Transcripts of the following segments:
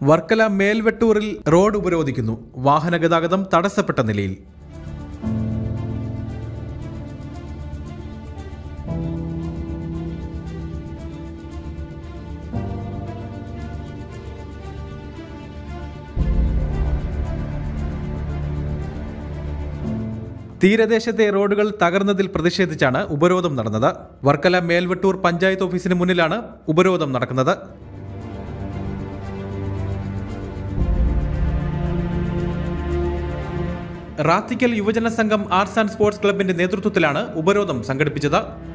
Varkala മേൽവെട്ടൂരിൽ road ഉപരോധിക്കുന്നു വാഹന ഗതാഗതം തടസ്സപ്പെട്ട നിലയിൽ തീരദേശത്തെ റോഡുകൾ തകർന്നതിൽ പ്രതിഷേധിച്ചാണ് ഉപരോധം നടന്നത് വർക്കല മേൽവെട്ടൂർ പഞ്ചായത്ത് ഓഫീസിന് മുന്നിലാണ് ഉപരോധം നടക്കുന്നത് റാത്തിക്കൽ യുവജന സംഘം ആർട്സ് ആൻഡ് സ്പോർട്സ് ക്ലബിന്റെ നേതൃത്വത്തിലാണ് ഉപരോധം സംഘടിപ്പിച്ചത്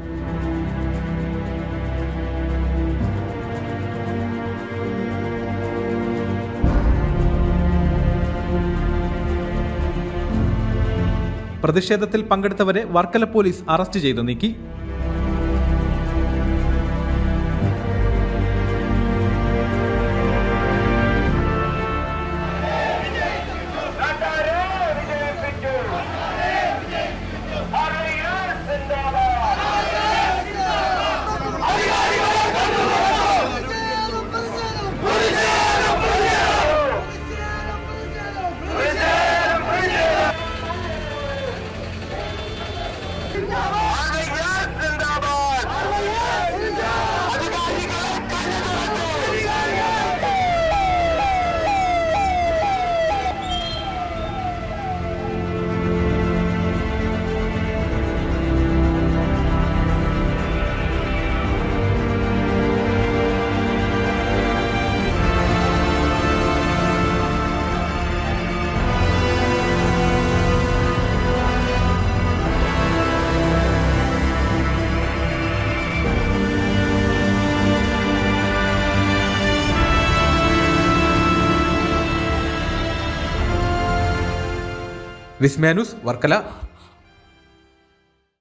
പ്രതിഷേധത്തിൽ പങ്കെടുത്തവരെ വർക്കല പോലീസ് അറസ്റ്റ് ചെയ്തു നീക്കി നാട്ടാരെ വിജയിപ്പിച്ചു അറിയാൻ സിന്ദാബാദ് അറിയാൻ സിന്ദാബാദ് വിസ്മാനുസ് വർക്കല